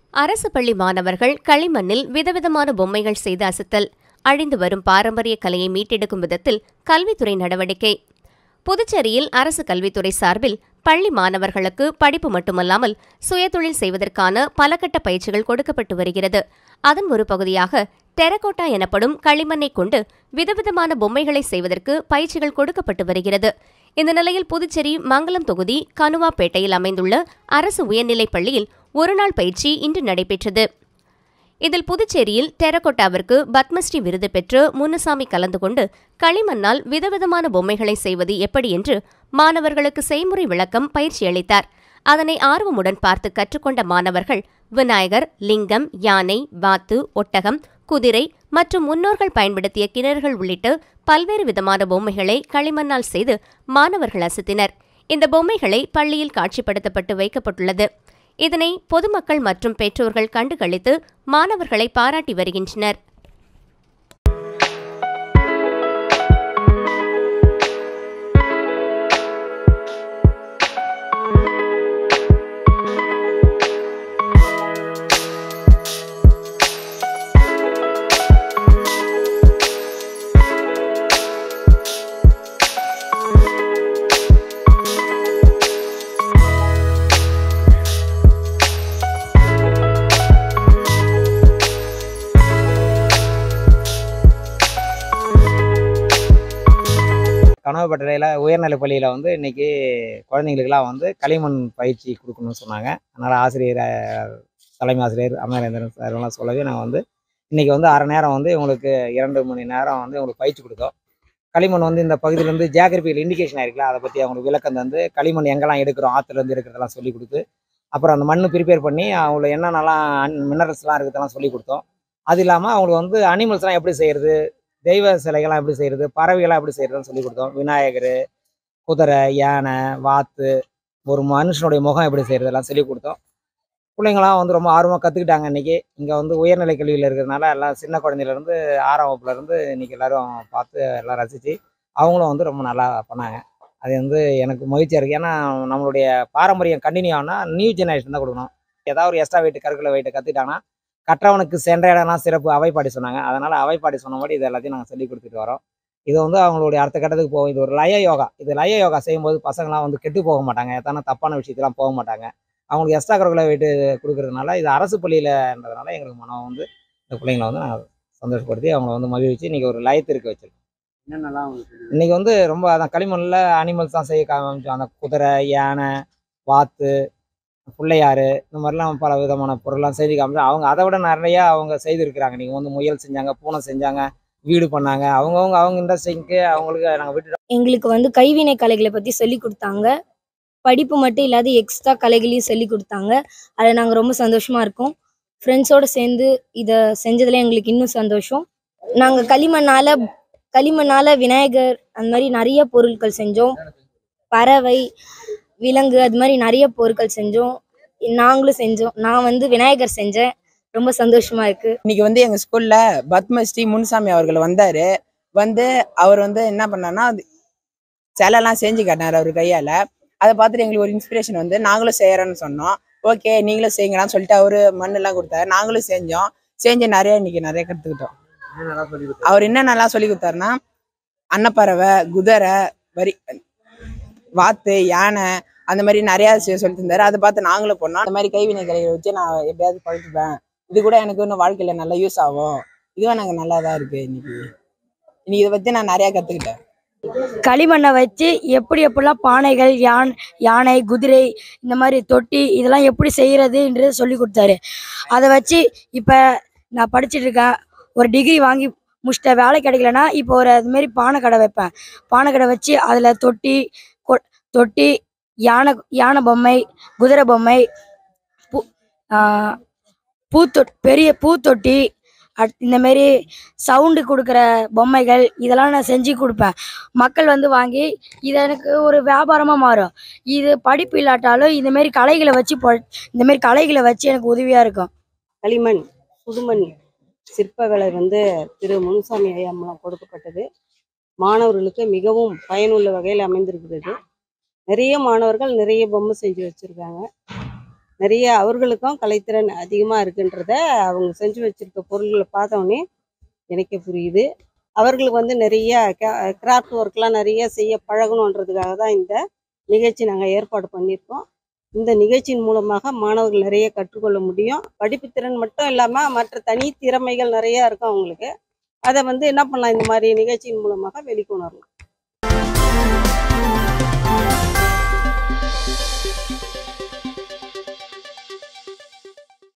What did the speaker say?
அரசு பள்ளி மாணவர்கள் களிமண்ணில் விதவிதமான பொம்மைகள் செய்து அசத்தல் அழிந்து வரும் பாரம்பரிய கலையை மீட்டெடுக்கும் விதத்தில் கல்வித்துறை நடவடிக்கை புதுச்சேரியில் அரசு கல்வித்துறை சார்பில் பள்ளி மாணவர்களுக்கு படிப்பு மட்டுமல்லாமல் சுயதொழில் செய்வதற்கான பலகட்ட பயிற்சிகள் கொடுக்கப்பட்டு வருகிறது அதன் ஒரு பகுதியாக டெரகோட்டா எனப்படும் களிமண்ணை கொண்டு விதவிதமான பொம்மைகளை செய்வதற்கு பயிற்சிகள் கொடுக்கப்பட்டு வருகிறது இந்த நிலையில் புதுச்சேரி மங்கலம் தொகுதி கனுவாப்பேட்டையில் அமைந்துள்ள அரசு உயர்நிலைப் பள்ளியில் ஒருநாள் பயிற்சி இன்று நடைபெற்றது இதில் புதுச்சேரியில் டெரகோட்டாவிற்கு பத்மஸ்ரீ விருது பெற்று முனுசாமி கலந்து கொண்டு களிமண்ணால் விதவிதமான பொம்மைகளை செய்வது எப்படி என்று மாணவர்களுக்கு செய்முறை விளக்கம் பயிற்சி அளித்தார் அதனை ஆர்வமுடன் பார்த்து கற்றுக்கொண்ட மாணவர்கள் விநாயகர் லிங்கம் யானை வாத்து ஒட்டகம் குதிரை மற்றும் முன்னோர்கள் பயன்படுத்திய கிணறுகள் உள்ளிட்ட பல்வேறு விதமான பொம்மைகளை களிமண்ணால் செய்து மாணவர்கள் அசத்தினர் இந்த பொம்மைகளை பள்ளியில் காட்சிப்படுத்தப்பட்டு வைக்கப்பட்டுள்ளது இதனை பொதுமக்கள் மற்றும் பெற்றோர்கள் கண்டுகளித்து மாணவர்களை பாராட்டி வருகின்றனர் கனவுப்பட்டறையில் உயர்நிலைப் பள்ளியில் வந்து இன்னைக்கு குழந்தைங்களுக்கெல்லாம் வந்து களிமண் பயிற்சி கொடுக்கணும்னு சொன்னாங்க அதனால் ஆசிரியர் அஹ், தலைமை ஆசிரியர் அமரேந்திரன் சார் எல்லாம் சொல்லவே நாங்கள் வந்து இன்னைக்கு வந்து அரை நேரம் வந்து இவங்களுக்கு இரண்டு மணி நேரம் வந்து இவங்களுக்கு பயிற்சி கொடுத்தோம் களிமண் வந்து இந்த பகுதியில் வந்து ஜியாகிரபியில் இண்டிகேஷன் ஆயிருக்குல்ல அதை பற்றி அவங்களுக்கு விளக்கம் தந்து களிமண் எங்கெல்லாம் எடுக்கிறோம் ஆற்றுலேருந்து எடுக்கிறதெல்லாம் சொல்லி கொடுத்து அப்புறம் அந்த மண் ப்ரிப்பேர் பண்ணி அவங்களுக்கு என்னென்னலாம் மினரல்ஸ்லாம் இருக்கிறதெல்லாம் சொல்லி கொடுத்தோம் அது இல்லாமல் அவங்களுக்கு வந்து அனிமல்ஸ்லாம் எப்படி செய்கிறது தெய்வ சிலைகள்லாம் எப்படி செய்கிறது பறவைகள்லாம் எப்படி செய்கிறதுன்னு சொல்லி கொடுத்தோம் விநாயகர் குதிரை யானை வாத்து ஒரு மனுஷனுடைய முகம் எப்படி செய்கிறது எல்லாம் சொல்லி கொடுத்தோம் பிள்ளைங்களாம் வந்து ரொம்ப ஆர்வமாக கற்றுக்கிட்டாங்க இன்றைக்கி இங்கே வந்து உயர்நிலை கல்வியில் இருக்கிறதுனால எல்லாம் சின்ன குழந்தையிலேருந்து ஆறாம் வகுப்புலேருந்து இன்றைக்கி எல்லாரும் பார்த்து எல்லாம் ரசித்து அவங்களும் வந்து ரொம்ப நல்லா பண்ணாங்க அது வந்து எனக்கு மகிழ்ச்சியாக இருக்குது ஏன்னா நம்மளுடைய பாரம்பரியம் கண்டினியூ ஆனால் நியூ ஜெனரேஷன் தான் கொடுக்கணும் ஏதாவது ஒரு எக்ஸ்ட்ரா வெயிட் கருக்குல வெயிட்டை கற்றுக்கிட்டாங்கன்னா கற்றவனுக்கு சென்ற இடம்லாம் சிறப்பு அவைப்பாடி சொன்னாங்க அதனால் அவைப்பாடி சொன்னபடி இது எல்லாத்தையும் நாங்கள் சொல்லி கொடுத்துட்டு வரோம் இது வந்து அவங்களுடைய அடுத்த கட்டத்துக்கு போகும் இது ஒரு லய யோகா இது லய யோகா செய்யும்போது பசங்களாம் வந்து கெட்டு போக மாட்டாங்க எத்தனை தப்பான விஷயத்தெல்லாம் போக மாட்டாங்க அவங்களுக்கு எக்ஸ்ட்ரா கருக்குலர் வெயிட்டு கொடுக்கறதுனால இது அரசு பள்ளியிலன்றதுனால எங்களுக்கு மனம் வந்து இந்த பிள்ளைங்களை வந்து நாங்கள் சந்தோஷப்படுத்தி அவங்கள வந்து மகிழ்ச்சி இன்னைக்கு ஒரு லயத்திற்கு வச்சிருக்கோம் என்னென்னலாம் உங்களுக்கு தெரியும்? இன்னைக்கு வந்து ரொம்ப அதான் களிமண்ணில் அனிமல்ஸ் தான் செய்ய காமிச்சோம் அந்த குதிரை யானை வாத்து பிள்ளையாறு இந்த மாதிரிலாம் பல விதமான பொருள்லாம் செய்து காமிச்சோம் அவங்க அதை விட நிறையா அவங்க செய்திருக்கிறாங்க நீங்கள் வந்து முயல் செஞ்சாங்க பூனை செஞ்சாங்க வீடு பண்ணாங்க அவங்கவுங்க அவங்க இண்டஸ்ட்ரிக்கு அவங்களுக்கு நாங்கள் விட்டுட்டோம் எங்களுக்கு வந்து கைவினை கலைகளை பற்றி சொல்லி கொடுத்தாங்க படிப்பு மட்டும் இல்லாத எக்ஸ்ட்ரா கலைகளையும் சொல்லி கொடுத்தாங்க அதில் நாங்கள் ரொம்ப சந்தோஷமாக இருக்கோம் ஃப்ரெண்ட்ஸோடு சேர்ந்து இதை செஞ்சதில் எங்களுக்கு இன்னும் சந்தோஷம் நாங்கள் களிமண்ணால் களிமண்ணால் விநாயகர் அந்த மாதிரி நிறைய பொருட்கள் செஞ்சோம் பறவை விலங்கு அது மாதிரி நிறைய பொருட்கள் செஞ்சோம் நாங்களும் செஞ்சோம் நான் வந்து விநாயகர் செஞ்சேன் ரொம்ப சந்தோஷமா இருக்கு இன்னைக்கு வந்து எங்க ஸ்கூல்ல பத்மஸ்ரீ முனுசாமி அவர்கள் வந்தாரு வந்து அவர் வந்து என்ன பண்ணாருன்னா அது சிலைலாம் செஞ்சு காட்டினாரு அவர் கையால அதை பார்த்துட்டு எங்களுக்கு ஒரு இன்ஸ்பிரேஷன் வந்து நாங்களும் செய்யறோம்னு சொன்னோம் ஓகே நீங்களும் செய்யுங்களான்னு சொல்லிட்டு அவரு மண்ணெல்லாம் கொடுத்தாரு நாங்களும் செஞ்சோம் செஞ்சு நிறைய இன்னைக்கு நிறைய கத்துக்கிட்டோம் என்னென்னலாம் சொல்லி கொடுத்தாங்க? அவர் என்னென்னலாம் சொல்லி கொடுத்தாருன்னா அன்னப்பறவை குதிரை வரி வாத்து யானை அந்த மாதிரி நிறைய செய்ய சொல்லி தந்தாரு அதை பார்த்து நாங்களும் பண்ணோம் அந்த மாதிரி கைவினை கலைகளை வச்சு நான் எப்படியாவது பழச்சுப்பேன் இது கூட எனக்கு இன்னும் வாழ்க்கையில நல்லா யூஸ் ஆகும் இதுவும் எனக்கு நல்லா தான் இருக்கு இன்னைக்கு இன்னைக்கு இதை பத்தி நான் நிறைய கத்துக்கிட்டேன் களிமண்ணை வச்சு எப்படி எப்படிலாம் பானைகள் யான் யானை குதிரை இந்த மாதிரி தொட்டி இதெல்லாம் எப்படி செய்கிறதுன்றது சொல்லி கொடுத்தாரு அதை வச்சு இப்போ நான் படிச்சுட்டு இருக்கேன் ஒரு டிகிரி வாங்கி முடிச்சிட்ட வேலை கிடைக்கலனா இப்போ ஒரு அதுமாரி பானை கடை வைப்பேன் பானை கடை வச்சு அதில் தொட்டி கொ- தொட்டி யானை யானை பொம்மை குதிரை பொம்மை பூ ஆஹ், பூத்தொட் பெரிய பூத்தொட்டி அட் இந்தமாரி சவுண்டு கொடுக்குற பொம்மைகள் இதெல்லாம் நான் செஞ்சு கொடுப்பேன் மக்கள் வந்து வாங்கி இது எனக்கு ஒரு வியாபாரமாக மாறும் இது படிப்பு இல்லாட்டாலும் இந்தமாரி கலைகளை வச்சு பொ இந்தமாரி கலைகளை வச்சு எனக்கு உதவியாக இருக்கும் களிமண் புதுமண் சிற்ப வேலை வந்து திரு முனுசாமி ஐயா மூலம் கொடுக்கப்பட்டது மாணவர்களுக்கு மிகவும் பயனுள்ள வகையில் அமைந்திருக்கிறது நிறைய மாணவர்கள் நிறைய பொம்மை செஞ்சு வச்சுருக்காங்க நிறைய அவர்களுக்கும் கலைத்திறன் அதிகமாக இருக்குன்றத அவங்க செஞ்சு வச்சிருக்க பொருள்களை பார்த்தோன்னே எனக்கே புரியுது அவர்களுக்கு வந்து நிறைய கிராஃப்ட் ஒர்க்லாம் நிறைய செய்ய பழகணுன்றதுக்காக தான் இந்த நிகழ்ச்சி நாங்கள் ஏற்பாடு பண்ணியிருக்கோம் இந்த நிகழ்ச்சியின் மூலமாக மாணவர்கள் நிறைய கற்றுக்கொள்ள முடியும் படிப்பு திறன் மட்டும் இல்லாமல் மற்ற தனி திறமைகள் நிறைய இருக்கும் அவங்களுக்கு அதை வந்து என்ன பண்ணலாம் இந்த மாதிரி நிகழ்ச்சியின் மூலமாக வெளிக்கொணரலாம்